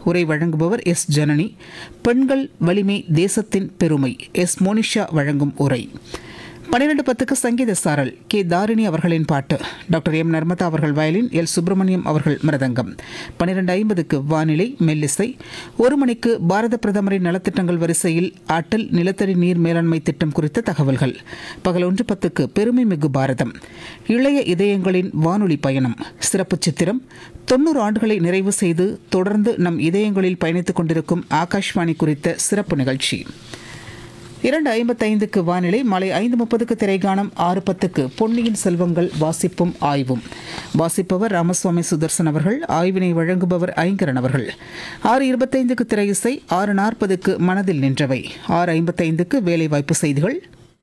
உரை வழங்குபவர் எஸ் ஜனனி பெண்கள் வலிமை தேசத்தின் பெருமை எஸ் மோனிஷா வழங்கும் உரை பன்னிரண்டு பத்துக்கு சங்கீத சாரல் கே தாரிணி அவர்களின் பாட்டு டாக்டர் எம் நர்மதா அவர்கள் வயலின் எல் சுப்பிரமணியம் அவர்கள் மிருதங்கம் பன்னிரண்டு ஐம்பதுக்கு வானிலை மெல்லிசை ஒரு மணிக்கு பாரத பிரதமரின் நலத்திட்டங்கள் வரிசையில் அட்டல் நிலத்தடி நீர் மேலாண்மை திட்டம் குறித்த தகவல்கள் பகல் ஒன்று பத்துக்கு பெருமை மிகு பாரதம் இளைய இதயங்களின் வானொலி பயணம் சிறப்பு சித்திரம் தொண்ணூறு ஆண்டுகளை நிறைவு செய்து தொடர்ந்து நம் இதயங்களில் பயணித்துக் கொண்டிருக்கும் ஆகாஷ்வாணி குறித்த சிறப்பு நிகழ்ச்சி இரண்டு ஐம்பத்தைந்துக்கு வானிலை மாலை ஐந்து முப்பதுக்கு திரைகாணம் ஆறு பத்துக்கு பொன்னியின் செல்வங்கள் வாசிப்பும் ஆய்வும் வாசிப்பவர் ராமசுவாமி சுதர்சன் அவர்கள் ஆய்வினை வழங்குபவர் ஐங்கரன் அவர்கள் ஆறு இருபத்தைந்துக்கு திரை இசை ஆறு நாற்பதுக்கு மனதில் நின்றவை ஆறு ஐம்பத்தைந்துக்கு வேலைவாய்ப்பு செய்திகள்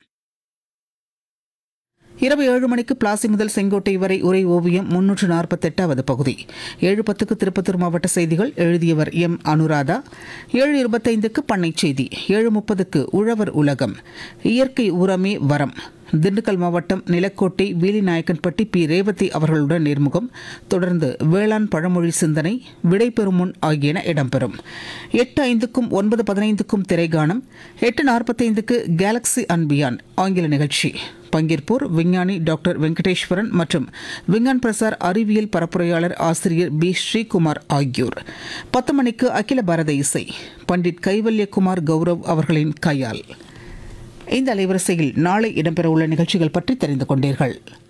இரவு ஏழு மணிக்கு பிளாசி முதல் செங்கோட்டை வரை உரை ஓவியம் முன்னூற்று நாற்பத்தெட்டாவது பகுதி ஏழு பத்துக்கு திருப்பத்தூர் மாவட்ட செய்திகள் எழுதியவர் எம் அனுராதா ஏழு இருபத்தைந்துக்கு பண்ணை செய்தி ஏழு முப்பதுக்கு உழவர் உலகம் இயற்கை உரமே வரம் திண்டுக்கல் மாவட்டம் நிலக்கோட்டை வீலிநாயக்கன்பட்டி பி ரேவதி அவர்களுடன் நேர்முகம் தொடர்ந்து வேளாண் பழமொழி சிந்தனை விடை பெறும் முன் ஆகியன இடம்பெறும் எட்டு ஐந்துக்கும் ஒன்பது பதினைந்துக்கும் திரைகாணம் எட்டு நாற்பத்தைந்துக்கு கேலக்ஸி அண்ட் பியாண்ட் ஆங்கில நிகழ்ச்சி பங்கேற்போர் விஞ்ஞானி டாக்டர் வெங்கடேஸ்வரன் மற்றும் விஞ்ஞான் பிரசார் அறிவியல் பரப்புரையாளர் ஆசிரியர் பி ஸ்ரீகுமார் ஆகியோர் பத்து மணிக்கு அகில பாரத இசை பண்டிட் கைவல்யகுமார் கௌரவ் அவர்களின் கையால் இந்த அலைவரிசையில் நாளை இடம்பெறவுள்ள நிகழ்ச்சிகள் பற்றி தெரிந்து கொண்டீர்கள்